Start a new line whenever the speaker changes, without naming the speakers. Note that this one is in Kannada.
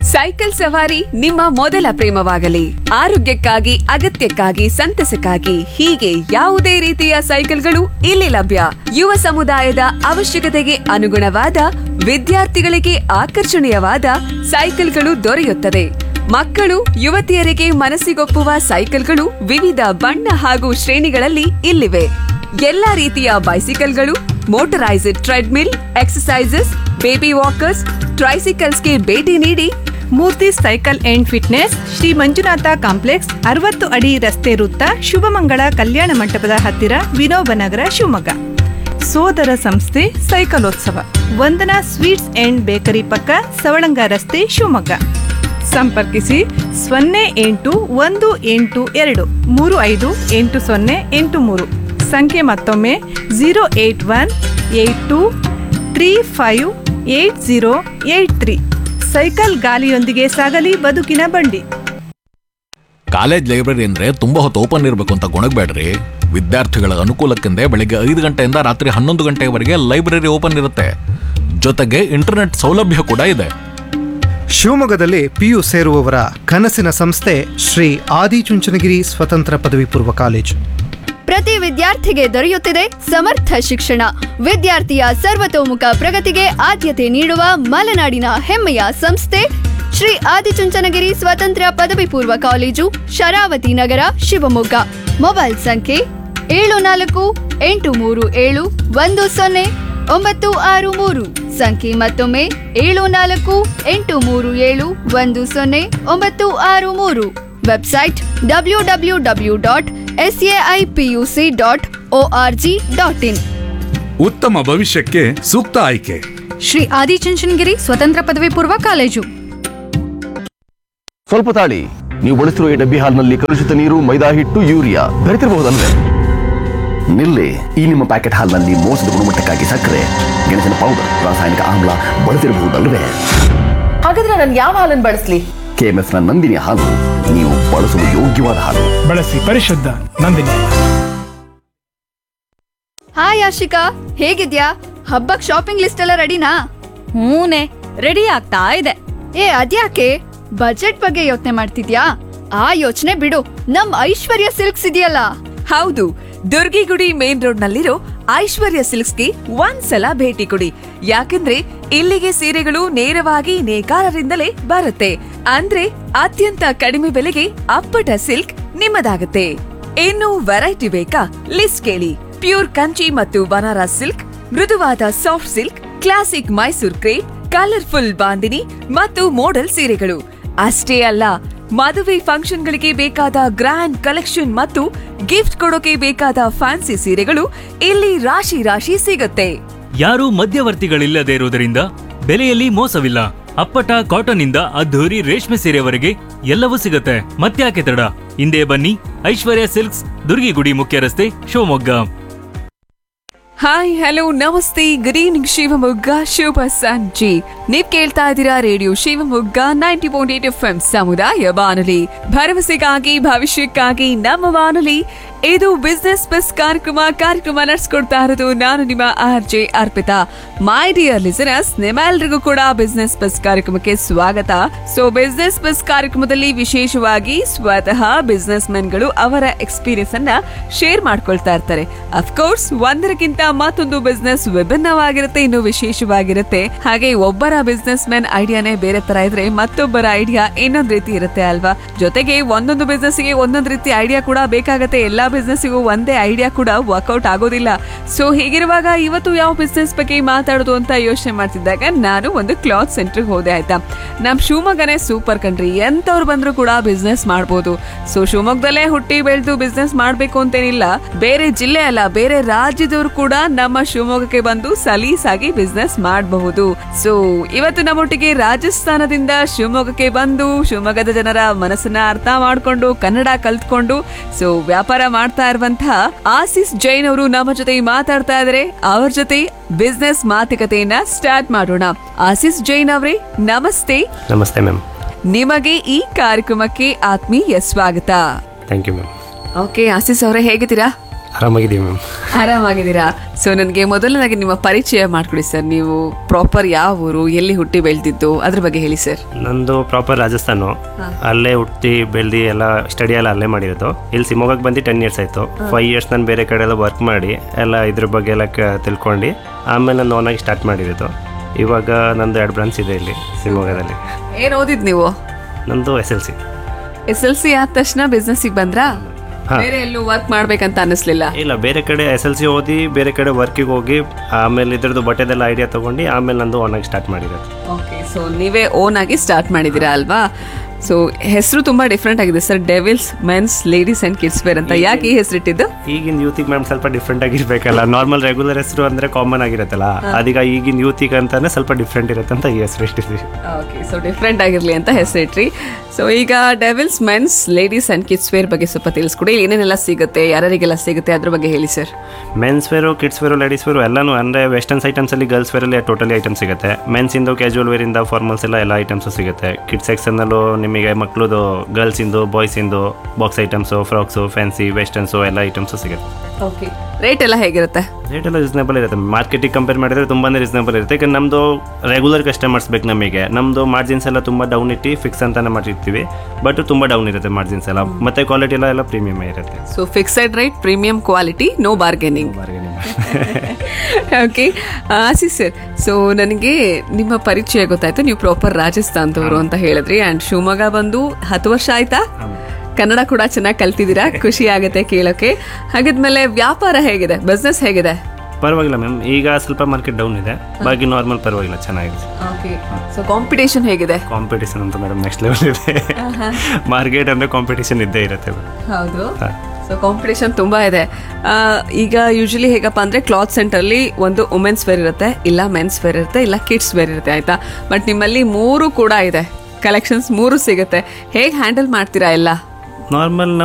ಸೈಕಲ್ ಸವಾರಿ ನಿಮ್ಮ ಮೊದಲ ಪ್ರೇಮವಾಗಲಿ ಆರೋಗ್ಯಕ್ಕಾಗಿ ಅಗತ್ಯಕ್ಕಾಗಿ ಸಂತಸಕ್ಕಾಗಿ ಹೀಗೆ ಯಾವುದೇ ರೀತಿಯ ಸೈಕಲ್ಗಳು ಇಲ್ಲಿ ಲಭ್ಯ ಯುವ ಸಮುದಾಯದ ಅವಶ್ಯಕತೆಗೆ ಅನುಗುಣವಾದ ವಿದ್ಯಾರ್ಥಿಗಳಿಗೆ ಆಕರ್ಷಣೀಯವಾದ ಸೈಕಲ್ಗಳು ದೊರೆಯುತ್ತದೆ ಮಕ್ಕಳು ಯುವತಿಯರಿಗೆ ಮನಸ್ಸಿಗೊಪ್ಪುವ ಸೈಕಲ್ಗಳು ವಿವಿಧ ಬಣ್ಣ ಹಾಗೂ ಶ್ರೇಣಿಗಳಲ್ಲಿ ಇಲ್ಲಿವೆ ಎಲ್ಲಾ ರೀತಿಯ ಬೈಸಿಕಲ್ಗಳು motorised treadmill exercises baby walkers ಟ್ರೈಸಿಕಲ್ಸ್ಗೆ ಭೇಟಿ ನೀಡಿ
Murthy cycle and fitness Shri Manjunatha complex ಅರವತ್ತು ಅಡಿ ರಸ್ತೆ ವೃತ್ತ ಶುಭಮಂಗಳ ಕಲ್ಯಾಣ ಮಂಟಪದ ಹತ್ತಿರ ವಿನೋಬ ನಗರ ಶಿವಮೊಗ್ಗ ಸೋದರ ಸಂಸ್ಥೆ ಸೈಕಲೋತ್ಸವ ವಂದನಾ ಸ್ವೀಟ್ಸ್ ಅಂಡ್ ಬೇಕರಿ ಪಕ್ಕ ಸವಳಂಗ ರಸ್ತೆ ಶಿವಮೊಗ್ಗ ಸಂಪರ್ಕಿಸಿ ಸೊನ್ನೆ ಎಂಟು ಒಂದು ಎಂಟು ಎರಡು ಮೂರು ಐದು ಎಂಟು ಸೊನ್ನೆ ಎಂಟು ಮೂರು ಸಂಖ್ಯೆ ಮತ್ತೊಮ್ಮೆ zero eight one eight two three five eight zero eight three cycle ಗಾಲಿಯೊಂದಿಗೆ ಸಾಗಲಿ ಬದುಕಿನ ಬಂಡಿ
ಕಾಲೇಜ್ ಲೈಬ್ರರಿ ಅಂದ್ರೆ ತುಂಬಾ ಹೊತ್ತು ಓಪನ್ ಇರಬೇಕು ಅಂತ ಗೊಣಗಬೇಡ್ರಿ ವಿದ್ಯಾರ್ಥಿಗಳ ಅನುಕೂಲಕ್ಕೆಂದೇ ಬೆಳಿಗ್ಗೆ ಐದು ಗಂಟೆಯಿಂದ ರಾತ್ರಿ ಹನ್ನೊಂದು ಗಂಟೆವರೆಗೆ ಲೈಬ್ರರಿ ಓಪನ್ ಇರುತ್ತೆ ಜೊತೆಗೆ ಇಂಟರ್ನೆಟ್ ಸೌಲಭ್ಯ ಕೂಡ ಇದೆ
ಶಿವಮೊಗ್ಗದಲ್ಲಿ ಪಿಯು ಸೇರುವವರ ಕನಸಿನ ಸಂಸ್ಥೆ ಶ್ರೀ ಆದಿಚುಂಚನಗಿರಿ ಸ್ವತಂತ್ರ ಪದವಿ ಪೂರ್ವ ಕಾಲೇಜು
ಪ್ರತಿ ವಿದ್ಯಾರ್ಥಿಗೆ ದೊರೆಯುತ್ತಿದೆ ಸಮರ್ಥ ಶಿಕ್ಷಣ ವಿದ್ಯಾರ್ಥಿಯ ಸರ್ವತೋಮುಖ ಪ್ರಗತಿಗೆ ಆದ್ಯತೆ ನೀಡುವ ಮಲೆನಾಡಿನ ಹೆಮ್ಮೆಯ ಸಂಸ್ಥೆ ಶ್ರೀ ಆದಿಚುಂಚನಗಿರಿ ಸ್ವತಂತ್ರ ಪದವಿ ಪೂರ್ವ ಕಾಲೇಜು ಶರಾವತಿ ನಗರ ಶಿವಮೊಗ್ಗ ಮೊಬೈಲ್ ಸಂಖ್ಯೆ ಏಳು ನಾಲ್ಕು ಎಂಟು ಮೂರು ಏಳು ಒಂದು ಸೊನ್ನೆ ಒಂಬತ್ತು ಆರು ಮೂರು ಸಂಖ್ಯೆ ಮತ್ತೊಮ್ಮೆ ಏಳು ನಾಲ್ಕು ಎಂಟು ಮೂರು ಏಳು ಒಂದು ಸೊನ್ನೆ ಒಂಬತ್ತು ಆರು ಮೂರು website W W W dot S A I P U C dot O R G dot in
ಉತ್ತಮ ಭವಿಷ್ಯಕ್ಕೆ ಸೂಕ್ತ ಆಯ್ಕೆ
ಶ್ರೀ ಆದಿಚುಂಚನಗಿರಿ ಸ್ವತಂತ್ರ ಪದವಿ ಪೂರ್ವ ಕಾಲೇಜು
ಸ್ವಲ್ಪ ತಾಳಿ ನೀವು ಬಳಸಿರುವ ಈ ಡಬ್ಬಿ ಹಾಲ್ನಲ್ಲಿ ಕಲುಷಿತ ನೀರು ಮೈದಾ ಹಿಟ್ಟು ಯೂರಿಯಾ ಬೆರೆತಿರಬಹುದಲ್ವೇ ನಿಲ್ಲಿ ಈ ನಿಮ್ಮ ಪ್ಯಾಕೆಟ್ ಹಾಲ್ನಲ್ಲಿ ಮೋಸದ ಗುಣಮಟ್ಟಕ್ಕಾಗಿ ಸಕ್ಕರೆ ಗೆಣಸಿನ ಪೌಡರ್ ರಾಸಾಯನಿಕ ಆಮ್ಲ ಬಳಸಿರಬಹುದಲ್ವೇ
ಹಾಗಾದ್ರೆ ನಾನು ಯಾವ ಹಾಲನ್ನು ಬಳಸಲಿ
ಕೆಎಂಎಫ್ ನ ನಂದಿನಿ ಹಾಲು ನೀವು ಬಳಸಲು ಯೋಗ್ಯವಾದ ಹಾಲು
ಬಳಸಿ ಪರಿಶುದ್ಧ ನಂದಿನಿ
ಹಾಯ್ ಆಶಿಕಾ ಹೇಗಿದ್ಯಾ ಹಬ್ಬಕ್ ಶಾಪಿಂಗ್ ಲಿಸ್ಟ್ ಎಲ್ಲ ರೆಡಿನಾ
ಹೂನೆ ರೆಡಿ ಆಗ್ತಾ ಇದೆ
ಏ ಅದ್ಯಾಕೆ ಬಜೆಟ್ ಬಗ್ಗೆ ಯೋಚನೆ ಮಾಡ್ತಿದ್ಯಾ ಆ ಯೋಚನೆ ಬಿಡು ನಮ್ ಐಶ್ವರ್ಯ ಸಿಲ್ಕ್ಸ್ ಇದೆಯಲ್ಲ
ಹೌದು ದುರ್ಗಿಗುಡಿ ಮೇನ್ ರೋಡ್ ನಲ್ಲಿರೋ ಐಶ್ವರ್ಯ ಸಿಲ್ಕ್ಸ್ಗೆ ಒಂದ್ಸಲ ಭೇಟಿ ಕೊಡಿ ಯಾಕಂದ್ರೆ ಇಲ್ಲಿಗೆ ಸೀರೆಗಳು ನೇರವಾಗಿ ನೇಕಾರರಿಂದಲೇ ಬರುತ್ತೆ ಅಂದ್ರೆ ಅತ್ಯಂತ ಕಡಿಮೆ ಬೆಲೆಗೆ ಅಪ್ಪಟ ಸಿಲ್ಕ್ ನಿಮ್ಮದಾಗುತ್ತೆ ಇನ್ನು ವೆರೈಟಿ ಬೇಕಾ ಲಿಸ್ಟ್ ಕೇಳಿ ಪ್ಯೂರ್ ಕಂಚಿ ಮತ್ತು ಬನಾರಸ್ ಸಿಲ್ಕ್ ಮೃದುವಾದ soft silk classic Mysore crepe colourful bandhani ಮತ್ತು ಮೋಡಲ್ ಸೀರೆಗಳು ಅಷ್ಟೇ ಅಲ್ಲ ಮದುವೆ ಫಂಕ್ಷನ್ಗಳಿಗೆ ಬೇಕಾದ ಗ್ರ್ಯಾಂಡ್ ಕಲೆಕ್ಷನ್ ಮತ್ತು ಗಿಫ್ಟ್ ಕೊಡೋಕೆ ಬೇಕಾದ ಫ್ಯಾನ್ಸಿ ಸೀರೆಗಳು ಇಲ್ಲಿ ರಾಶಿ ರಾಶಿ ಸಿಗುತ್ತೆ
ಯಾರೂ ಮಧ್ಯವರ್ತಿಗಳಿಲ್ಲದೆ ಇರುವುದರಿಂದ ಬೆಲೆಯಲ್ಲಿ ಮೋಸವಿಲ್ಲ ಅಪ್ಪಟ ಕಾಟನ್ ಇಂದ ಅದ್ಧೂರಿ ರೇಷ್ಮೆ ಸೀರೆವರೆಗೆ ಎಲ್ಲವೂ ಸಿಗುತ್ತೆ ಮತ್ತ್ಯಾಕೆ ತಡ ಹಿಂದೆ ಬನ್ನಿ ಐಶ್ವರ್ಯ ಸಿಲ್ಕ್ಸ್ ದುರ್ಗಿಗುಡಿ ಮುಖ್ಯ ರಸ್ತೆ Shivamogga
hi hello namaste good evening Shivamogga ಶುಭ ಸಂಜೆ ನೀವ್ ಕೇಳ್ತಾ ಇದ್ದೀರಾ radio Shivamogga ninety point eight F ಸಮುದಾಯ ಬಾನುಲಿ ಭರವಸೆಗಾಗಿ ಭವಿಷ್ಯಕ್ಕಾಗಿ ನಮ್ಮ ಬಾನುಲಿ ಇದು ಬಿಸ್ನೆಸ್ ಬಸ್ ಕಾರ್ಯಕ್ರಮ ಕಾರ್ಯಕ್ರಮ ನಡೆಸ್ಕೊಡ್ತಾ ಇರೋದು ನಾನು ನಿಮ್ಮ R J Arpita my dear listeners ನಿಮ್ಮೆಲ್ರಿಗೂ ಕೂಡ ಬಿಸ್ನೆಸ್ ಬಸ್ ಕಾರ್ಯಕ್ರಮಕ್ಕೆ ಸ್ವಾಗತ ಸೊ ಬಿಸ್ನೆಸ್ ಬಸ್ ಕಾರ್ಯಕ್ರಮದಲ್ಲಿ ವಿಶೇಷವಾಗಿ ಸ್ವತಃ ಬಿಸ್ನೆಸ್ ಗಳು ಅವರ ಎಕ್ಸ್ಪೀರಿಯನ್ಸ್ ಅನ್ನ ಶೇರ್ ಮಾಡ್ಕೊಳ್ತಾ ಇರ್ತಾರೆ ಅಫ್ಕೋರ್ಸ್ ಒಂದರಕ್ಕಿಂತ ಮತ್ತೊಂದು ಬಿಸ್ನೆಸ್ ವಿಭಿನ್ನವಾಗಿರುತ್ತೆ ಇನ್ನು ವಿಶೇಷವಾಗಿರುತ್ತೆ ಹಾಗೆ ಒಬ್ಬರ ಬಿಸ್ನೆಸ್ ಮ್ಯಾನ್ ಐಡಿಯಾನೇ ಬೇರೆ ತರ ಇದ್ರೆ ಮತ್ತೊಬ್ಬರ ಐಡಿಯಾ ಇನ್ನೊಂದ್ ರೀತಿ ಇರುತ್ತೆ ಅಲ್ವಾ ಜೊತೆಗೆ ಒಂದೊಂದು ಬಿಸ್ನೆಸ್ ಗೆ ಒಂದೊಂದು ರೀತಿ ಐಡಿಯಾ ಕೂಡ ಬೇಕಾಗತ್ತೆ ಎಲ್ಲಾ ಬಿಸ್ನೆಸ್ಗೂ ಒಂದೇ ಐಡಿಯಾ ಕೂಡ ವರ್ಕೌಟ್ ಆಗೋದಿಲ್ಲ ಸೊ ಹೀಗಿರುವಾಗ ಇವತ್ತು ಯಾವ ಬಿಸ್ನೆಸ್ ಬಗ್ಗೆ ಮಾತಾಡೋದು ಅಂತ ಯೋಚನೆ ಮಾಡ್ತಿದ್ದಾಗ ನಾನು ಒಂದು ಕ್ಲಾತ್ ಸೆಂಟರ್ ಹೋದೆ ಆಯ್ತಾ ನಮ್ ಶಿವಮೊಗ್ಗನೇ ಸೂಪರ್ ಕಂಟ್ರಿ ಎಂತವ್ರು ಬಂದ್ರು ಕೂಡ ಬಿಸ್ನೆಸ್ ಮಾಡ್ಬೋದು ಸೊ ಶಿವಮೊಗ್ಗದಲ್ಲೇ ಹುಟ್ಟಿ ಬೆಳೆದು ಬಿಸ್ನೆಸ್ ಮಾಡ್ಬೇಕು ಅಂತೇನಿಲ್ಲ ಬೇರೆ ಜಿಲ್ಲೆ ಅಲ್ಲ ಬೇರೆ ರಾಜ್ಯದವರು ಕೂಡ ನಮ್ಮ ಶಿವಮೊಗ್ಗಕ್ಕೆ ಬಂದು ಸಲೀಸಾಗಿ ಬಿಸ್ನೆಸ್ ಮಾಡಬಹುದು ಸೊ ಇವತ್ತು ನಮ್ಮೊಟ್ಟಿಗೆ ರಾಜಸ್ಥಾನದಿಂದ ಶಿವಮೊಗ್ಗಕ್ಕೆ ಬಂದು ಶಿವಮೊಗ್ಗದ ಜನರ ಮನಸ್ಸನ್ನ ಅರ್ಥ ಮಾಡ್ಕೊಂಡು ಕನ್ನಡ ಕಲ್ತ್ಕೊಂಡು ಸೊ ವ್ಯಾಪಾರ ಮಾಡ್ತಾ ಇರುವಂತಹ ಆಸಿಸ್ ಜೈನ್ ಅವರು ನಮ್ಮ ಜೊತೆ ಮಾತಾಡ್ತಾ ಇದ್ರೆ ಅವ್ರ ಜೊತೆ ಬಿಸ್ನೆಸ್ ಮಾತುಕತೆಯನ್ನ ಸ್ಟಾರ್ಟ್ ಮಾಡೋಣ ಆಸಿಸ್ ಜೈನ್ ಅವರೇ ನಮಸ್ತೆ
ನಮಸ್ತೆ ಮ್ಯಾಮ್
ನಿಮಗೆ ಈ ಕಾರ್ಯಕ್ರಮಕ್ಕೆ ಆತ್ಮೀಯ ಸ್ವಾಗತ
thank you ma'am
okay Asis ಅವರೇ ಹೇಗಿದ್ದೀರಾ
ಆರಾಮಾಗಿದ್ದೀವಿ ಮ್ಯಾಮ್
ಆರಾಮಾಗಿದ್ದೀರಾ ಸೊ ನನಗೆ ಮೊದಲನಾಗಿ ನಿಮ್ಮ ಪರಿಚಯ ಮಾಡ್ಕೊಡಿ ಸರ್ ನೀವು ಪ್ರಾಪರ್ ಯಾವ ಊರು ಎಲ್ಲಿ ಹುಟ್ಟಿ ಬೆಳೆದಿದ್ದು ಅದ್ರ ಬಗ್ಗೆ ಹೇಳಿ ಸರ್
ನಂದು ಪ್ರಾಪರ್ ರಾಜಸ್ಥಾನು ಅಲ್ಲೇ ಹುಟ್ಟಿ ಬೆಳೆದು ಎಲ್ಲ ಸ್ಟಡಿ ಎಲ್ಲ ಅಲ್ಲೇ ಮಾಡಿರೋದು ಇಲ್ಲಿ ಶಿವಮೊಗ್ಗಕ್ಕೆ ಬಂದು ಟೆನ್ ಇಯರ್ಸ್ ಆಯಿತು ಫೈವ್ ಇಯರ್ಸ್ ನಾನು ಬೇರೆ ಕಡೆ ಎಲ್ಲ ವರ್ಕ್ ಮಾಡಿ ಎಲ್ಲ ಇದ್ರ ಬಗ್ಗೆ ಎಲ್ಲ ಕ ತಿಳ್ಕೊಂಡು ಆಮೇಲೆ ನಾನು ಓನಾಗಿ ಸ್ಟಾರ್ಟ್ ಮಾಡಿರೋದು ಇವಾಗ ನಂದು ಎರಡು ಬ್ರಾಂಚ್ ಇದೆ ಇಲ್ಲಿ ಶಿವಮೊಗ್ಗದಲ್ಲಿ
ಏನು ಓದಿದ್ ನೀವು
ನಂದು S L C
S L C ಆದ ತಕ್ಷಣ ಬಿಸ್ನೆಸ್ಸಿಗೆ ಬಂದ್ರಾ
ಹಾ.
ಬೇರೆ ಎಲ್ಲೂ ವರ್ಕ್ ಮಾಡ್ಬೇಕಂತ ಅನ್ನಿಸ್ಲಿಲ್ಲ
ಇಲ್ಲ ಬೇರೆ ಕಡೆ ಎಸ್ ಎಲ್ ಸಿ ಓದಿ ಬೇರೆ ಕಡೆ ವರ್ಕಿಗೆ ಹೋಗಿ ಆಮೇಲೆ ಇದ್ರದ್ದು ಬಟ್ಟೆದೆಲ್ಲ ಐಡಿಯಾ ತೊಗೊಂಡು ಆಮೇಲೆ ನಂದು ಓನಾಗಿ ಸ್ಟಾರ್ಟ್ ಮಾಡಿರೋದು
ಓಕೆ ಸೊ ನೀವೇ ಓನ್ ಆಗಿ ಸ್ಟಾರ್ಟ್ ಮಾಡಿದ್ದೀರಾ ಅಲ್ವಾ ಸೊ ಹೆಸರು ತುಂಬಾ ಡಿಫ್ರೆಂಟ್ ಆಗಿದೆ sir Devils mens ladies and kids wear ಅಂತ ಯಾಕೆ ಈ ಹೆಸರಿಟ್ಟಿದ್ದು
ಈಗಿನ ಯೂತಿಗೆ ಮ್ಯಾಮ್ ಸ್ವಲ್ಪ ಡಿಫ್ರೆಂಟ್ ಆಗಿರ್ಬೇಕಲ್ಲ ನಾರ್ಮಲ್ ರೆಗ್ಯುಲರ್ ಹೆಸರು ಅಂದ್ರೆ ಕಾಮನ್ ಆಗಿರುತ್ತಲ್ಲ ಅದೀಗ ಈಗಿನ ಯೂತಿಗೆ ಅಂತಾನೆ ಸ್ವಲ್ಪ ಡಿಫ್ರೆಂಟ್ ಇರುತ್ತೆ ಅಂತ ಈ ಹೆಸರು ಇಟ್ಟಿದ್ವಿ
ಓಕೆ ಸೊ ಡಿಫ್ರೆಂಟ್ ಆಗಿರಲಿ ಅಂತ ಹೆಸರಿಟ್ರಿ ಸೊ ಈಗ Devils mens ladies and kids wear ಬಗ್ಗೆ ಸ್ವಲ್ಪ ತಿಳಿಸ್ಕೊಡಿ ಏನೇನೆಲ್ಲ ಸಿಗುತ್ತೆ ಯಾರ್ಯಾರಿಗೆಲ್ಲ ಸಿಗುತ್ತೆ ಅದ್ರ ಬಗ್ಗೆ ಹೇಳಿ sir
mens wear kids wear ladies wear ಎಲ್ಲನೂ ಅಂದರೆ ವೆಸ್ಟರ್ನ್ಸ್ ಐಟಮ್ಸಲ್ಲಿ ಗರ್ಲ್ಸ್ ವೇರಲ್ಲಿ ಟೋಟಲಿ ಐಟಮ್ ಸಿಗುತ್ತೆ ಮೆನ್ಸಿಂದು ಕ್ಯಾಶುವಲ್ ವೇರಿಂದ ಫಾರ್ಮಲ್ಸ್ ಎಲ್ಲ ಎಲ್ಲ ಐಟಮ್ಸು ಸಿಗುತ್ತೆ ಕಿಡ್ಸ್ ಸೆಕ್ಷನ್ನಲ್ಲೂ ನಿಮಗೆ ಮಕ್ಕಳದು ಗರ್ಲ್ಸಿಂದು ಬಾಯ್ಸಿಂದು box items frocks fancy westerns ಎಲ್ಲ ಐಟಮ್ಸು ಸಿಗುತ್ತೆ
ಓಕೆ ರೇಟ್ ಎಲ್ಲ ಹೇಗಿರುತ್ತೆ
ರೇಟ್ ಎಲ್ಲ ರೀಸನೇಬಲ್ ಇರುತ್ತೆ ಮಾರ್ಕೆಟಿಗೆ ಕಂಪೇರ್ ಮಾಡಿದ್ರೆ ತುಂಬಾ ರೀಸನೇಬಲ್ ಇರುತ್ತೆ ಯಾಕಂದ್ರೆ ನಮ್ಮದು ರೆಗ್ಯುಲರ್ ಕಸ್ಟಮರ್ಸ್ ಬೇಕು ನಮಗೆ ನಮ್ಮದು ಮಾರ್ಜಿನ್ಸ್ ಎಲ್ಲ ತುಂಬ ಡೌನ್ ಇಟ್ಟು ಫಿಕ್ಸ್ ಅಂತಾನೆ ಮಾಡಿರ್ತೀವಿ ಬಟ್ ತುಂಬ ಡೌನ್ ಇರುತ್ತೆ ಮಾರ್ಜಿನ್ಸ್ ಎಲ್ಲ ಮತ್ತೆ ಕ್ವಾಲಿಟಿ ಎಲ್ಲ ಎಲ್ಲ ಪ್ರೀಮಿಯಮ್ ಇರುತ್ತೆ
so fixed rate premium quality no bargaining okay Asi sir so ನನಗೆ ನಿಮ್ಮ ಪರಿಚಯ ಗೊತ್ತಾಯ್ತು ನೀವು ಪ್ರಾಪರ್ ರಾಜಸ್ಥಾನದವರು ಅಂತ ಹೇಳಿದ್ರಿ ಆ್ಯಂಡ್ ಶಿವಮೊಗ್ಗ ಬಂದು ಹತ್ತು ವರ್ಷ ಆಯ್ತಾ ಕನ್ನಡ ಕೂಡ ಚೆನ್ನಾಗಿ ಕಲ್ತಿದ್ದೀರಾ ಖುಷಿ ಆಗುತ್ತೆ ಕೇಳೋಕೆ ಹಾಗಿದ್ಮೇಲೆ ವ್ಯಾಪಾರ ಹೇಗಿದೆ ಬಿಸ್ನೆಸ್ ಹೇಗಿದೆ
ಪರವಾಗಿಲ್ಲ ಮ್ಯಾಮ್ ಈಗ ಸ್ವಲ್ಪ ಮಾರ್ಕೆಟ್ ಡೌನ್ ಇದೆ ಬಾಕಿ ನಾರ್ಮಲ್ ಪರವಾಗಿಲ್ಲ ಚೆನ್ನಾಗಿದೆ
ಓಕೆ ಸೊ ಕಾಂಪಿಟೇಷನ್ ಹೇಗಿದೆ
ಕಾಂಪಿಟೇಷನ್ ಅಂತ ಮೇಡಮ್ ನೆಕ್ಸ್ಟ್ ಲೆವೆಲ್ ಇದೆ ಮಾರ್ಕೆಟ್ ಅಂದರೆ ಕಾಂಪಿಟೇಷನ್ ಇದ್ದೇ ಇರುತ್ತೆ
ಹೌದು
ಹಾ.
ಸೊ ಕಾಂಪಿಟೇಷನ್ ತುಂಬಾ ಇದೆ ಆ, ಈಗ ಯೂಶಲಿ ಹೇಗಪ್ಪ ಅಂದ್ರೆ ಕ್ಲಾತ್ ಸೆಂಟರ್ಲಿ ಒಂದು ವುಮೆನ್ಸ್ ವೇರ್ ಇರುತ್ತೆ ಇಲ್ಲ ಮೆನ್ಸ್ ವೇರ್ ಇರುತ್ತೆ ಇಲ್ಲ ಕಿಡ್ಸ್ ವೇರ್ ಇರುತ್ತೆ ಆಯ್ತಾ ಬಟ್ ನಿಮ್ಮಲ್ಲಿ ಮೂರು ಕೂಡ ಇದೆ ಕಲೆಕ್ಷನ್ಸ್ ಮೂರು ಸಿಗುತ್ತೆ ಹೇಗೆ ಹ್ಯಾಂಡಲ್ ಮಾಡ್ತೀರಾ ಎಲ್ಲ
ನಾರ್ಮಲ್